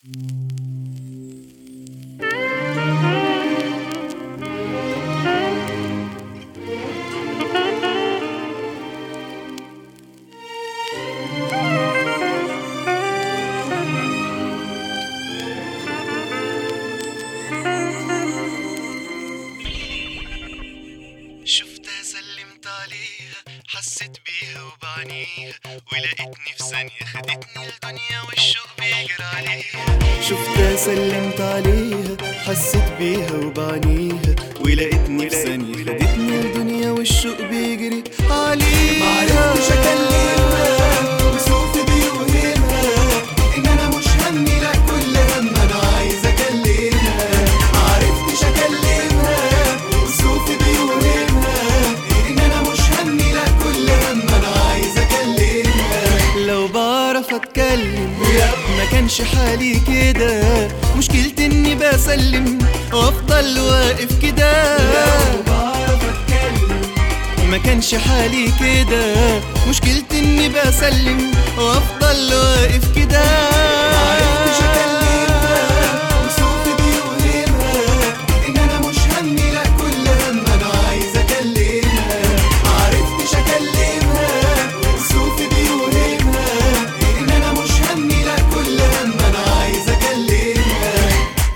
شفتها سلمت عليها حسيت بيها وبعنيها ولقيتني في ثانية خدتني الدنيا والشوق بيجري عليها شفتها سلمت عليها حسيت بيها وبعنيها ولقيتني في ثانية خدتني الدنيا والشوق بيجري عليها معرفتش اكلمها وصوتي بيوهمها ان انا مش همي لا كل هم انا عايز اكلمها معرفتش اكلمها وصوتي بيوهمها ان انا مش همي لا كل هم انا عايز اكلمها لو بعرف اتكلم ما كانش حالي كده مشكلتي اني بسلم وافضل واقف كده لو بعرف اتكلم ما كانش حالي كده مشكلتي اني بسلم وافضل واقف كده معرفتش اكلمها وصوتي بيوهمها ان انا مش همي لا كل هم انا عايز اكلمها معرفتش اكلمها وصوتي بيوهمها ان انا مش همي لا كل هم انا عايز اكلمها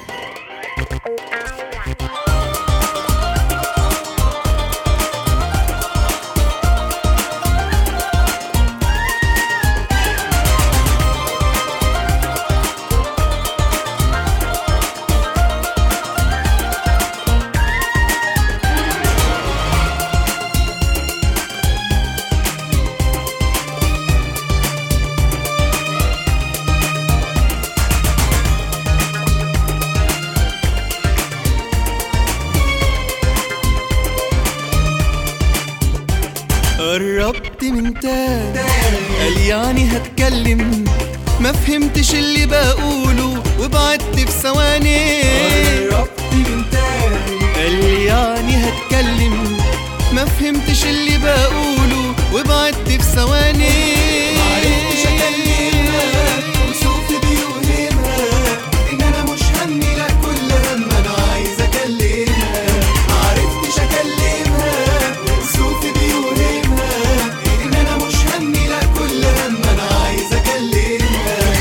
قربت من تاني قال يعني هتكلم ما فهمتش اللي بقوله وبعدت في ثواني قربت من تاني قال لي يعني هتكلم ما فهمتش اللي بقوله وبعدت في ثواني معرفتش اكلمها وصوتي بيوهمها ان انا مش همي لا كل هم انا عايز اكلمها معرفتش اكلمها وصوتي بيوهمها ان انا مش همي لا كل هم انا عايز اكلمها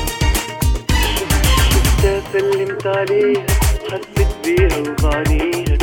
شفتها سلمت عليها حسيت بيها وبعنيها